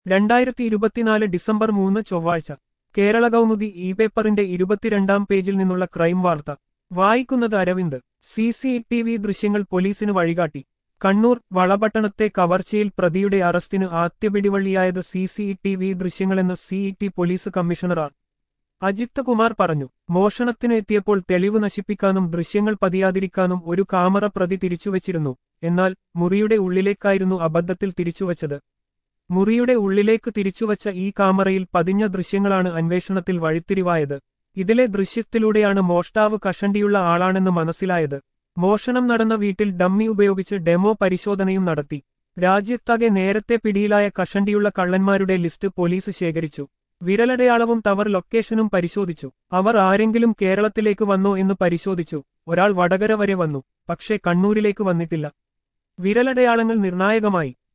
രണ്ടായിരത്തി ഇരുപത്തിനാല് ഡിസംബർ മൂന്ന് ചൊവ്വാഴ്ച കേരള കൗമുദി ഇ പേപ്പറിന്റെ ഇരുപത്തിരണ്ടാം പേജിൽ നിന്നുള്ള ക്രൈം വാർത്ത വായിക്കുന്നത് Aravind C C T V ദൃശ്യങ്ങൾ പോലീസിന് വഴികാട്ടി കണ്ണൂർ വളപട്ടണത്തെ കവർച്ചയിൽ പ്രതിയുടെ അറസ്റ്റിന് ആദ്യപിടിവള്ളിയായത് സി സി ടി വി ദൃശ്യങ്ങളെന്ന് city police commissioner R Ajith Kumar പറഞ്ഞു മോഷണത്തിന് എത്തിയപ്പോൾ തെളിവ് നശിപ്പിക്കാനും ദൃശ്യങ്ങൾ പതിയാതിരിക്കാനും ഒരു കാമറ പ്രതി തിരിച്ചുവച്ചിരുന്നു എന്നാൽ മുറിയുടെ ഉള്ളിലേക്കായിരുന്നു അബദ്ധത്തിൽ തിരിച്ചുവച്ചത് മുറിയുടെ ഉള്ളിലേക്ക് തിരിച്ചുവച്ച ഈ കാമറയിൽ പതിഞ്ഞ ദൃശ്യങ്ങളാണ് അന്വേഷണത്തിൽ വഴിത്തിരിവായത് ഇതിലെ ദൃശ്യത്തിലൂടെയാണ് മോഷ്ടാവ് കഷണ്ടിയുള്ള ആളാണെന്ന് മനസ്സിലായത് മോഷണം നടന്ന വീട്ടിൽ ഡമ്മി ഉപയോഗിച്ച് ഡെമോ പരിശോധനയും നടത്തി രാജ്യത്താകെ നേരത്തെ പിടിയിലായ കഷണ്ടിയുള്ള കള്ളന്മാരുടെ ലിസ്റ്റ് പോലീസ് ശേഖരിച്ചു വിരലടയാളവും ടവർ ലൊക്കേഷനും പരിശോധിച്ചു അവർ ആരെങ്കിലും കേരളത്തിലേക്ക് വന്നോ എന്ന് പരിശോധിച്ചു ഒരാൾ വടകര വരെ വന്നു പക്ഷേ കണ്ണൂരിലേക്ക് വന്നിട്ടില്ല വിരലടയാളങ്ങൾ നിർണായകമായി